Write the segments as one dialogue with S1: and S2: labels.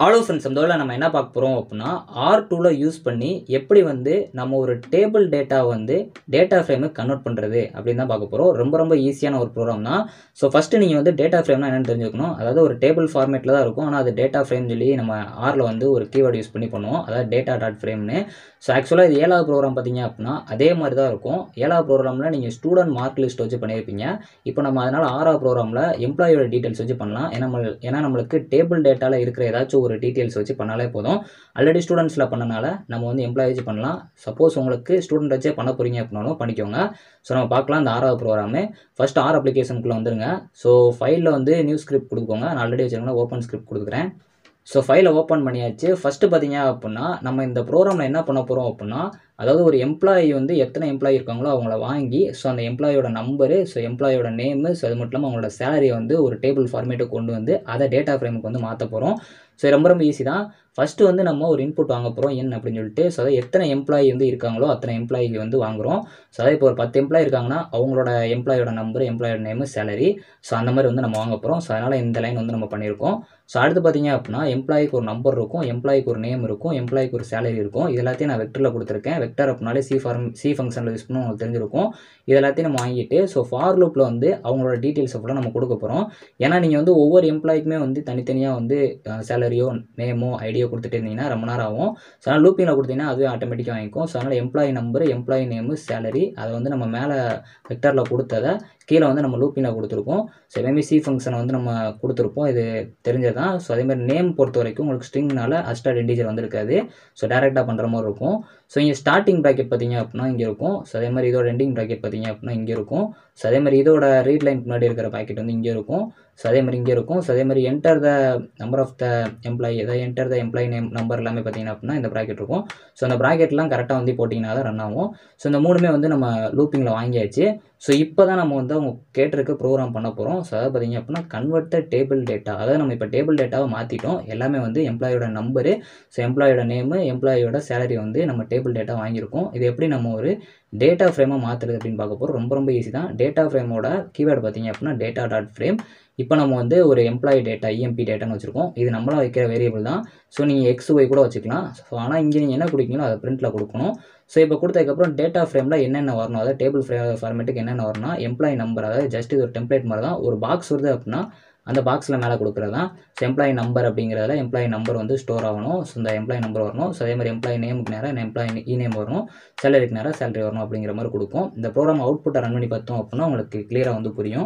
S1: hello friends இந்த வேலை நம்ம என்ன பார்க்க போகிறோம் அப்படின்னா ஆர் டூவில் யூஸ் பண்ணி எப்படி வந்து நம்ம ஒரு டேபிள் டேட்டா வந்து டேட்டா ஃப்ரேமுக்கு கன்வெர்ட் பண்ணுறது அப்படின்னு தான் பார்க்க போகிறோம் ரொம்ப ரொம்ப ஈஸியான ஒரு ப்ரோக்ராம் தான் ஸோ ஃபஸ்ட்டு நீங்கள் வந்து டேட்டா ஃப்ரேம்னா என்னென்னு தெரிஞ்சுக்கணும் அதாவது ஒரு டேபிள் ஃபார்மேட்டில் தான் இருக்கும் ஆனால் அது டேட்டா ஃப்ரேம் சொல்லி நம்ம ஆரில் வந்து ஒரு கீவேர்டு யூஸ் பண்ணி பண்ணுவோம் அதாவது டேட்டா டாட் ஃப்ரேம்னு ஸோ ஆக்சுவலாக இது ஏழாவது ப்ரோக்ராம் பார்த்தீங்க அப்படின்னா அதே மாதிரி தான் இருக்கும் ஏழாவது ப்ரோக்ராமில் நீங்கள் ஸ்டூடெண்ட் மார்க் லிஸ்ட் வச்சு பண்ணியிருப்பீங்க இப்போ நம்ம அதனால் ஆறாவது ப்ரோக்ராமில் எம்ப்ளாயோட டீட்டெயில்ஸ் வச்சு பண்ணலாம் ஏன்னா நம்ம ஏன்னா நம்மளுக்கு டேபிள் டேட்டாவில் இருக்கிற ஏதாச்சும் ஒரு டீட்டெயில்ஸ் வச்சு பண்ணாலே போதும் ஆல்ரெடி ஸ்டூடெண்ட்ஸில் பண்ணனால நம்ம வந்து எம்ப்ளாய் வச்சு பண்ணலாம் சப்போஸ் உங்களுக்கு ஸ்டூடெண்ட் வச்சே பண்ண போகிறீங்க அப்படின்னாலும் பண்ணிக்கோங்க ஸோ நம்ம பார்க்கலாம் இந்த ஆறாவது ப்ரோக்ராமு ஃபஸ்ட் ஆர் அப்ளிகேஷனுக்குள்ளே வந்துருங்க ஸோ ஃபைலில் வந்து நியூ ஸ்கிரிப்ட் கொடுக்கோங்க நான் ஆல்ரெடி வச்சிருக்கேன் ஓப்பன் ஸ்கிரிப்ட் கொடுக்குறேன் ஸோ ஃபைலை ஓப்பன் பண்ணியாச்சு ஃபஸ்ட்டு பார்த்தீங்க அப்படின்னா நம்ம இந்த ப்ரோக்ராமில் என்ன பண்ண போகிறோம் அப்படின்னா அதாவது ஒரு எம்ப்ளாயி வந்து எத்தனை எம்ப்ளாயி இருக்காங்களோ அவங்கள வாங்கி ஸோ அந்த எம்ப்ளாயோட நம்பரு ஸோ எம்ப்ளாயோட நேமு ஸோ அது மட்டும் இல்லாமல் அவங்களோட சேலரியை வந்து ஒரு டேபிள் ஃபார்மேட்டுக்கு கொண்டு வந்து அதை டேட்டா ஃப்ரேமுக்கு வந்து மாற்ற போகிறோம் ஸோ ரொம்ப ரொம்ப ஈஸி தான் ஃபஸ்ட்டு வந்து நம்ம ஒரு இன்புட் வாங்க போகிறோம் என் அப்படின்னு சொல்லிட்டு ஸோ அதாவது எத்தனை எம்ப்ளாயி வந்து இருக்காங்களோ அத்தனை எம்ப்ளாயிக்கு வந்து வாங்குகிறோம் ஸோ அதாவது இப்போ ஒரு பத்து எம்ப்ளாயி இருக்காங்கன்னா அவங்களோட எம்ப்ளாயோட நம்பர் எம்ப்ளாயோட நேமு சேலரி ஸோ அந்த மாதிரி வந்து நம்ம வாங்க போகிறோம் ஸோ அதனால் இந்த லைன் வந்து நம்ம பண்ணியிருக்கோம் ஸோ அடுத்து பார்த்தீங்க அப்படின்னா எம்ப்ளாய்க்கு ஒரு நம்பர் இருக்கும் எம்ப்ளாய்க்கு ஒரு நேம் இருக்கும் எம்ப்ளாய்க்கு ஒரு சேலரி இருக்கும் இது எல்லாத்தையும் நான் வெக்டரில் கொடுத்துருக்கேன் வெக்டர் அப்படின்னாலே சி ஃபார்ம் சி ஃபங்க்ஷனில் யூஸ் பண்ணி உங்களுக்கு தெரிஞ்சிருக்கும் இது எல்லாத்தையும் நம்ம வாங்கிட்டு ஸோ ஃபார் லூப்பில் வந்து அவங்களோட டீட்டெயில்ஸை ஃபுல்லாக நம்ம கொடுக்க போகிறோம் ஏன்னா நீங்கள் வந்து ஒவ்வொரு எம்ப்ளாய்க்குமே வந்து தனித்தனியாக வந்து சேலரியோ நேமோ ஐடியோ கொடுத்துட்டு இருந்தீங்கன்னா ரொம்ப நேரம் ஆகும் ஸோ அதனால் லூப்பிங்கில் கொடுத்தீங்கன்னா அதுவே ஆட்டோமேட்டிக்காக வாங்கிக்கும் ஸோ அதனால் employee number employee name salary அதை வந்து நம்ம மேலே வெக்டரில் கொடுத்ததை கீழே வந்து நம்ம லூப்பிங்கில் கொடுத்துருக்கோம் ஸோ எல்லாமே சி ஃபங்க்ஷனை வந்து நம்ம கொடுத்துருப்போம் இது தெரிஞ்சது தான் ஸோ அதேமாதிரி நேம் பொறுத்த வரைக்கும் உங்களுக்கு ஸ்ட்ரிங்னால அஸ்டாட் இன்டீஜர் வந்திருக்காது ஸோ டேரெக்டாக பண்ணுற மாதிரி இருக்கும் ஸோ இங்கே ஸ்டார்டிங் ப்ராக்கெட் பார்த்தீங்க அப்படின்னா இங்கே இருக்கும் ஸோ அதே மாதிரி இதோட எண்டிங் ப்ராக்கெட் பார்த்தீங்க அப்படின்னா இங்கே இருக்கும் ஸோ அதே மாதிரி இதோட ரீட் லைன் முன்னாடி இருக்கிற பாக்கெட் வந்து இங்கே இருக்கும் ஸோ அதே மாதிரி இங்கே இருக்கும் ஸோ அதே மாதிரி enter the number of the employee ஏதாவது enter the employee name number எல்லாமே பார்த்தீங்கன்னா அப்படின்னா இந்த ப்ராக்கெட் இருக்கும் ஸோ அந்த ப்ராக்கெட்லாம் கரெக்டாக வந்து போட்டிங்கன்னா தான் ரன் ஆகும் ஸோ இந்த மூணுமே வந்து நம்ம லூப்பிங்கில் வாங்கியாச்சு ஸோ இப்போ தான் நம்ம வந்து அவங்க கேட்டிருக்க ப்ரோக்ராம் பண்ண போகிறோம் ஸோ அதாவது பார்த்தீங்க அப்படின்னா கன்வெர்ட் டேபிள் டேட்டா அதாவது நம்ம இப்போ டேபிள் டேட்டாவை மாற்றிட்டோம் எல்லாமே வந்து எம்ப்ளாயோட நம்பரு ஸோ எம்ப்ளாயோட நேமு எம்ப்ளாயோட சேலரி வந்து நம்ம டேபிள் டேட்டா வாங்கியிருக்கோம் இது எப்படி நம்ம ஒரு டேட்டா ஃப்ரேமாக மாற்றுறது அப்படின்னு பார்க்க போகிறோம் ரொம்ப ரொம்ப ஈஸி தான் டேட்டா ஃப்ரேமோட கீவேர்டு பார்த்தீங்க அப்படின்னா டேட்டா டாட் ஃப்ரேம் இப்போ நம்ம வந்து ஒரு எம்ப்ளாயி டேட்டா இஎம்பி டேட்டான்னு வச்சுருக்கோம் இது நம்மளாக வைக்கிற வேரியபிள் தான் ஸோ நீங்கள் எக்ஸ் ஒய் கூட வச்சுக்கலாம் ஸோ ஆனால் இங்கே நீங்கள் என்ன கொடுக்கீங்களோ அதை பிரிண்ட்டில் கொடுக்கணும் ஸோ இப்போ கொடுத்ததுக்கப்புறம் டேட்டா ஃப்ரேமில் என்னென்ன வரணும் அதாவது டேபிள் ஃப்ரே ஃபார்மேட்டுக்கு என்னென்ன வரணும்னா எம்ப்ளாயி நம்பர் அதாவது ஜஸ்ட் இது ஒரு டெம்ப்ளேட் மாதிரி தான் ஒரு பாக்ஸ் வருது அப்படின்னா அந்த பாக்ஸில் மேலே கொடுக்குறது தான் ஸோ எம்ப்ளாயி நம்பர் அப்படிங்கிறதுல எம்ப்ளாயி நம்பர் வந்து ஸ்டோர் ஆகணும் ஸோ இந்த எம்ப்ளாயி நம்பர் வரணும் ஸோ அதே மாதிரி எம்ப்ளாயி நேமுக்கு நேரம் எம்ப்ளாயி இ நேம் வரணும் சேலரிக்கு நேரம் சேலரி வரணும் அப்படிங்கிற மாதிரி கொடுக்கும் இந்த ப்ரோக்ராம் அவுட்புட்டை ரன் பண்ணி பார்த்தோம் அப்படின்னா உங்களுக்கு கிளியராக வந்து புரியும்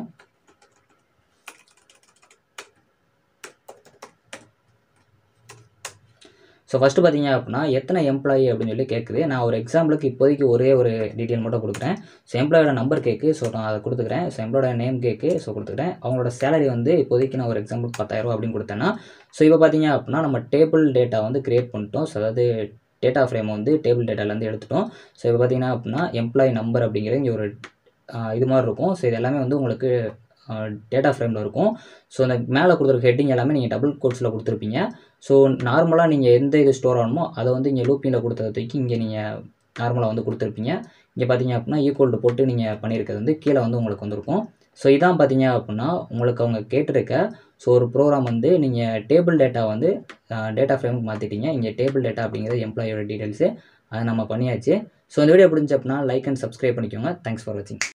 S1: ஸோ ஃபஸ்ட்டு பார்த்தீங்க அப்படின்னா எத்தனை எம்ப்ளாயி அப்படின்னு சொல்லி கேட்குது நான் ஒரு எக்ஸாம்பிளுக்கு இப்போதைக்கு ஒரே ஒரு டீட்டெயில் மட்டும் கொடுக்குறேன் ஸோ எம்ப்ளாயோட நம்பர் கேட்கு ஸோ நான் அதை கொடுத்துக்கிறேன் ஸோ எம்ப்ளாயோட நேம் கேட்கு ஸோ கொடுத்துக்கிறேன் அவங்களோட சேலரி வந்து இப்போதைக்கு நான் ஒரு எக்ஸாம்பிளுக்கு பத்தாயிரம் அப்படின்னு கொடுத்தேன்னா ஸோ இப்போ பார்த்தீங்க அப்படின்னா நம்ம டேபிள் டேட்டா வந்து க்ரியேட் பண்ணிட்டோம் ஸோ அதாவது டேட்டா ஃப்ரேம் வந்து டேபிள் டேட்டாலேருந்து எடுத்துட்டோம் ஸோ இப்போ பார்த்தீங்கன்னா அப்படின்னா எம்ப்ளாயி நம்பர் அப்படிங்கிறது இங்கே ஒரு இது மாதிரி இருக்கும் ஸோ இது எல்லாமே வந்து உங்களுக்கு டேட்டா ஃப்ரேமில் இருக்கும் ஸோ அந்த மேலே கொடுத்துருக்க ஹெட்டிங் எல்லாமே நீங்கள் டபுள் கோட்ஸில் கொடுத்துருப்பீங்க ஸோ நார்மலாக நீங்கள் எந்த இது ஸ்டோர் ஆகணுமோ அதை வந்து இங்கே லூப்பிங்கில் கொடுத்தத தூக்கி இங்கே நீங்கள் நார்மலாக வந்து கொடுத்துருப்பீங்க இங்கே பார்த்தீங்க அப்படின்னா ஈக்குவல் டு போட்டு நீங்கள் பண்ணியிருக்கிறது வந்து கீழே வந்து உங்களுக்கு வந்திருக்கும் ஸோ இதான் பார்த்தீங்க அப்படின்னா உங்களுக்கு அவங்க கேட்டிருக்க ஸோ ஒரு ப்ரோக்ராம் வந்து நீங்கள் டேபிள் டேட்டா வந்து டேட்டா ஃப்ரேமுக்கு மாற்றிட்டீங்க இங்கே டேபிள் டேட்டா அப்படிங்கிறது எம்ப்ளாயோட டீட்டெயில்ஸு அதை நம்ம பண்ணியாச்சு ஸோ இந்த வீடியோ பிடிச்சி அப்படின்னா லைக் அண்ட் சப்ஸ்கிரைப் பண்ணிக்கோங்க தேங்க்ஸ் ஃபார் வாட்சிங்